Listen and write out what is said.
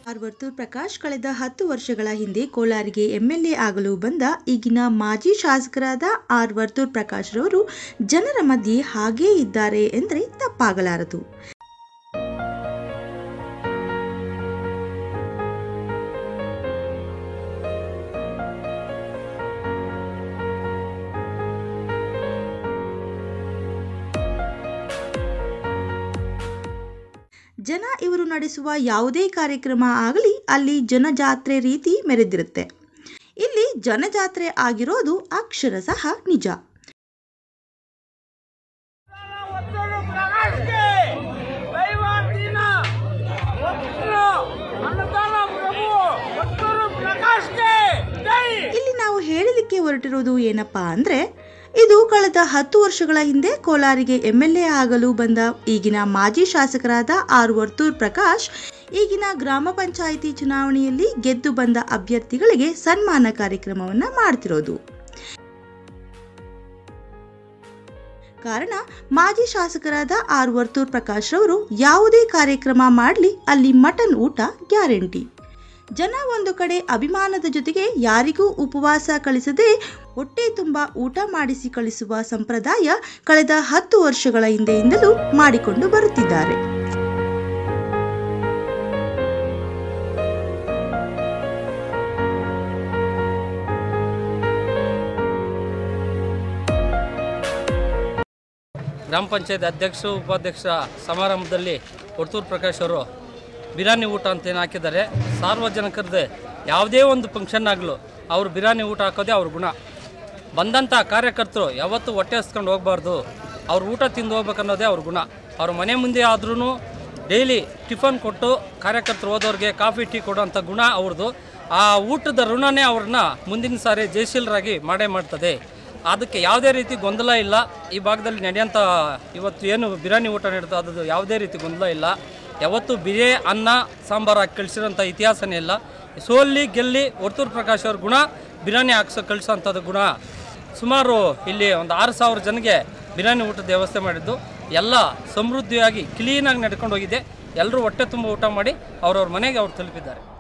R Varthur Prakash ಕಳೆದ ಹತ್ತು ವರ್ಷಗಳ ಹಿಂದೆ ಕೋಲಾರಿಗೆ ಎಂಎಲ್ಎ ಆಗಲು ಬಂದ ಈಗಿನ ಮಾಜಿ ಶಾಸಕರಾದ ಆರ್ ವರ್ತೂರ್ ಪ್ರಕಾಶ್ ರವರು ಜನರ ಮಧ್ಯೆ ಹಾಗೇ ಇದ್ದಾರೆ ಎಂದರೆ ತಪ್ಪಾಗಲಾರದು ಜನ ಇವರು ನಡೆಸುವ ಯಾವುದೇ ಕಾರ್ಯಕ್ರಮ ಆಗಲಿ ಅಲ್ಲಿ ಜನಜಾತ್ರೆ ರೀತಿ ಮೆರೆದಿರುತ್ತೆ ಇಲ್ಲಿ ಜನಜಾತ್ರೆ ಆಗಿರೋದು ಅಕ್ಷರಶಃ ನಿಜ ಒತ್ತರು ಪ್ರಕಾಶ್ಗೆ ದೈವಾಧೀನ ಒತ್ತರು ಅನ್ನದಾನ ಪ್ರಭು ಒತ್ತರು ಪ್ರಕಾಶ್ಗೆ ಜೈ ಇಲ್ಲಿ ನಾವು ಹೇಳಲಿಕ್ಕೆ ಹೊರಟಿರೋದು ಏನಪ್ಪಾ ಅಂದ್ರೆ ಇದು ಕಳೆದ ಹತ್ತು ವರ್ಷಗಳ ಹಿಂದೆ ಕೋಲಾರಿಗೆ ಎಂಎಲ್ಎ ಆಗಲು ಬಂದ ಈಗಿನ ಮಾಜಿ ಶಾಸಕರಾದ ಆರ್ ವರ್ತೂರ್ ಪ್ರಕಾಶ್ ಈಗಿನ ಗ್ರಾಮ ಪಂಚಾಯಿತಿ ಚುನಾವಣೆಯಲ್ಲಿ ಗೆದ್ದು ಬಂದ ಅಭ್ಯರ್ಥಿಗಳಿಗೆ ಸನ್ಮಾನ ಕಾರ್ಯಕ್ರಮವನ್ನ ಮಾಡ್ತಿರೋದು ಕಾರಣ ಮಾಜಿ ಶಾಸಕರಾದ ಆರ್ ವರ್ತೂರ್ ಪ್ರಕಾಶ್ ರವರು ಯಾವುದೇ ಕಾರ್ಯಕ್ರಮ ಮಾಡಲಿ ಅಲ್ಲಿ ಮಟನ್ ಊಟ ಗ್ಯಾರಂಟಿ ಜನ ಒಂದು ಕಡೆ ಅಭಿಮಾನದ ಜೊತೆಗೆ ಯಾರಿಗೂ ಉಪವಾಸ ಕಳಿಸದೆ ಹೊಟ್ಟೆ ತುಂಬ ಊಟ ಮಾಡಿಸಿ ಕಳಿಸುವ ಸಂಪ್ರದಾಯ ಕಳೆದ ಹತ್ತು ವರ್ಷಗಳ ಹಿಂದೆಯಿಂದಲೂ ಮಾಡಿಕೊಂಡು ಬರುತ್ತಿದ್ದಾರೆ ಗ್ರಾಮ ಪಂಚಾಯತ್ ಅಧ್ಯಕ್ಷ ಉಪಾಧ್ಯಕ್ಷ ಸಮಾರಂಭದಲ್ಲಿ ಒಡ್ತೂರು ಪ್ರಕಾಶ್ ಅವರು ಬಿರಿಯಾನಿ ಊಟ ಅಂತ ಏನು ಹಾಕಿದ್ದಾರೆ ಸಾರ್ವಜನಿಕರದ್ದು ಯಾವುದೇ ಒಂದು ಫಂಕ್ಷನ್ ಆಗಲು ಅವರು ಬಿರಿಯಾನಿ ಊಟ ಹಾಕೋದೇ ಅವ್ರ ಗುಣ ಬಂದಂಥ ಕಾರ್ಯಕರ್ತರು ಯಾವತ್ತೂ ಹೊಟ್ಟೆ ಹಸ್ಕೊಂಡು ಹೋಗಬಾರ್ದು ಅವ್ರು ಊಟ ತಿಂದು ಹೋಗ್ಬೇಕನ್ನೋದೇ ಅವ್ರ ಗುಣ ಅವ್ರ ಮನೆ ಮುಂದೆ ಆದ್ರೂ ಡೈಲಿ ಟಿಫನ್ ಕೊಟ್ಟು ಕಾರ್ಯಕರ್ತರು ಹೋದವ್ರಿಗೆ ಕಾಫಿ ಟೀ ಕೊಡೋಂಥ ಗುಣ ಅವ್ರದ್ದು ಆ ಊಟದ ಋಣನೇ ಅವ್ರನ್ನ ಮುಂದಿನ ಸಾರಿ ಜಯಶೀಲರಾಗಿ ಮಾಡೇ ಮಾಡ್ತದೆ ಅದಕ್ಕೆ ಯಾವುದೇ ರೀತಿ ಗೊಂದಲ ಇಲ್ಲ ಈ ಭಾಗದಲ್ಲಿ ನಡೆಯೋಂಥ ಇವತ್ತು ಏನು ಬಿರಿಯಾನಿ ಊಟ ನಡೀತೋ ಅದು ಯಾವುದೇ ರೀತಿ ಗೊಂದಲ ಇಲ್ಲ ಯಾವತ್ತು ಬಿರಿಯೇ ಅನ್ನ ಸಾಂಬಾರು ಹಾಕಿ ಕಳಿಸಿರೋಂಥ ಇತಿಹಾಸನೇ ಇಲ್ಲ ಸೋಲ್ಲಿ ಗೆಲ್ಲಿ ಒರ್ತೂರು ಪ್ರಕಾಶ್ ಅವ್ರ ಗುಣ ಬಿರಿಯಾನಿ ಹಾಕ್ಸೋ ಕಳಿಸೋಂಥದ್ದು ಗುಣ ಸುಮಾರು ಇಲ್ಲಿ ಒಂದು ಆರು ಸಾವಿರ ಜನಗೆ ಬಿರಿಯಾನಿ ಊಟದ ವ್ಯವಸ್ಥೆ ಮಾಡಿದ್ದು ಎಲ್ಲ ಸಮೃದ್ಧಿಯಾಗಿ ಕ್ಲೀನಾಗಿ ನಡ್ಕೊಂಡು ಹೋಗಿದೆ ಎಲ್ಲರೂ ಹೊಟ್ಟೆ ತುಂಬ ಊಟ ಮಾಡಿ ಅವ್ರವ್ರ ಮನೆಗೆ ಅವ್ರು ತಲುಪಿದ್ದಾರೆ